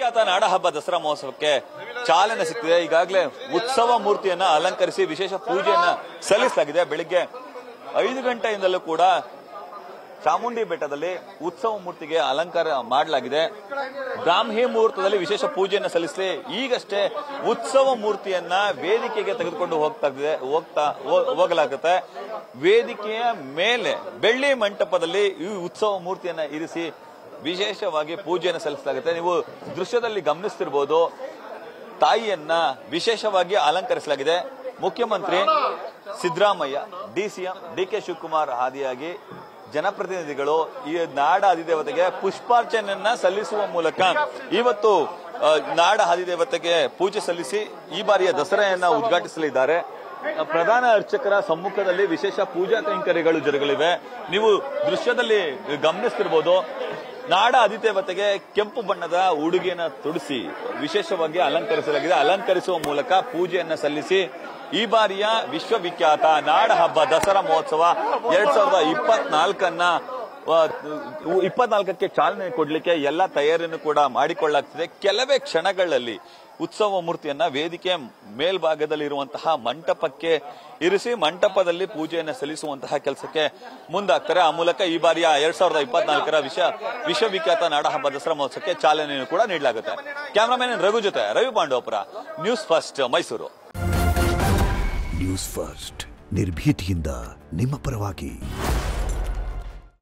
ವಿಶ್ವವಿಖ್ಯಾತ ನಾಡಹಬ್ಬ ದಸರಾ ಮಹೋತ್ಸವಕ್ಕೆ ಚಾಲನೆ ಸಿಕ್ಕಿದೆ ಈಗಾಗಲೇ ಉತ್ಸವ ಮೂರ್ತಿಯನ್ನ ಅಲಂಕರಿಸಿ ವಿಶೇಷ ಪೂಜೆಯನ್ನ ಸಲ್ಲಿಸಲಾಗಿದೆ ಬೆಳಿಗ್ಗೆ ಐದು ಗಂಟೆಯಿಂದಲೂ ಕೂಡ ಚಾಮುಂಡಿ ಬೆಟ್ಟದಲ್ಲಿ ಉತ್ಸವ ಮೂರ್ತಿಗೆ ಅಲಂಕಾರ ಮಾಡಲಾಗಿದೆ ಬ್ರಾಹ್ಮಿ ಮುಹೂರ್ತದಲ್ಲಿ ವಿಶೇಷ ಪೂಜೆಯನ್ನು ಸಲ್ಲಿಸಿ ಈಗಷ್ಟೇ ಉತ್ಸವ ಮೂರ್ತಿಯನ್ನ ವೇದಿಕೆಗೆ ತೆಗೆದುಕೊಂಡು ಹೋಗ್ತಾ ಇದೆ ಹೋಗ್ತಾ ಹೋ- ಹೋಗಲಾಗುತ್ತೆ ವೇದಿಕೆಯ ಮೇಲೆ ಬೆಳ್ಳಿ ಮಂಟಪದಲ್ಲಿ ಈ ಉತ್ಸವ ಮೂರ್ತಿಯನ್ನ ಇರಿಸಿ ವಿಶೇಷವಾಗಿ ಪೂಜೆಯನ್ನು ಸಲ್ಲಿಸಲಾಗುತ್ತೆ ನೀವು ದೃಶ್ಯದಲ್ಲಿ ಗಮನಿಸ್ತಿರ್ಬೋದು ತಾಯಿಯನ್ನ ವಿಶೇಷವಾಗಿ ಅಲಂಕರಿಸಲಾಗಿದೆ ಮುಖ್ಯಮಂತ್ರಿ Siddaramaiah DCM D K Shivakumar ಆದಿಯಾಗಿ ಜನಪ್ರತಿನಿಧಿಗಳು ಈ ನಾಡ ಅಧಿದೇವತೆಗೆ ಪುಷ್ಪಾರ್ಚನೆಯನ್ನ ಸಲ್ಲಿಸುವ ಮೂಲಕ ಇವತ್ತು ಆ, ನಾಡ ಅಧಿದೇವತೆಗೆ ಪೂಜೆ ಸಲ್ಲಿಸಿ ಈ ಬಾರಿಯ ದಸರೆಯನ್ನ ಉದ್ಘಾಟಿಸಲಿದ್ದಾರೆ ಪ್ರಧಾನ ಅರ್ಚಕರ ಸಮ್ಮುಖದಲ್ಲಿ ವಿಶೇಷ ಪೂಜಾ ಕೈಂಕರ್ಯಗಳು ಜರುಗಲಿವೆ ನೀವು ದೃಶ್ಯದಲ್ಲಿ ಗಮನಿಸ್ತಿರ್ಬೋದು ನಾಡ ಅಧಿದೇವತೆಗೆ ಕೆಂಪು ಬಣ್ಣದ ಉಡುಗೆಯನ್ನ ತೊಡಿಸಿ ವಿಶೇಷವಾಗಿ ಅಲಂಕರಿಸಲಾಗಿದೆ ಅಲಂಕರಿಸುವ ಮೂಲಕ ಪೂಜೆಯನ್ನ ಸಲ್ಲಿಸಿ ಈ ಬಾರಿಯ ವಿಶ್ವವಿಖ್ಯಾತ ನಾಡ ಹಬ್ಬ ದಸರಾ ಮಹೋತ್ಸವ ಎರಡ್ ಸಾವಿರದ ಇಪ್ಪತ್ನಾಲ್ಕನ್ನ ಇಪ್ಪತ್ನಾಲ್ಕಕ್ಕೆ ಚಾಲನೆ ಕೊಡ್ಲಿಕ್ಕೆ ಎಲ್ಲ ತಯಾರಿಯನ್ನು ಕೂಡ ಮಾಡಿಕೊಳ್ಳಲಾಗ್ತಿದೆ ಕೆಲವೇ ಕ್ಷಣಗಳಲ್ಲಿ ಉತ್ಸವ ಮೂರ್ತಿಯನ್ನ ವೇದಿಕೆ ಮೇಲ್ಭಾಗದಲ್ಲಿ ಇರುವಂತಹ ಮಂಟಪಕ್ಕೆ ಇರಿಸಿ ಮಂಟಪದಲ್ಲಿ ಪೂಜೆಯನ್ನು ಸಲ್ಲಿಸುವಂತಹ ಕೆಲಸಕ್ಕೆ ಮುಂದಾಗ್ತಾರೆ ಆ ಮೂಲಕ ಈ ಬಾರಿಯ ಎರಡ್ ಸಾವಿರದ ಇಪ್ಪತ್ನಾಲ್ಕರ ವಿಶ್ವ ವಿಶ್ವವಿಖ್ಯಾತ ನಾಡಹಬ್ಬ ದಸರಾ ಮಹೋತ್ಸವಕ್ಕೆ ಚಾಲನೆಯನ್ನು ಕೂಡ ನೀಡಲಾಗುತ್ತೆ ಕ್ಯಾಮರಾಮನ್ ರಘು ಜೊತೆ Ravi Pandavapura news first Mysuru news first ನಿರ್ಭೀತಿಯಿಂದ ನಿಮ್ಮ ಪರವಾಗಿ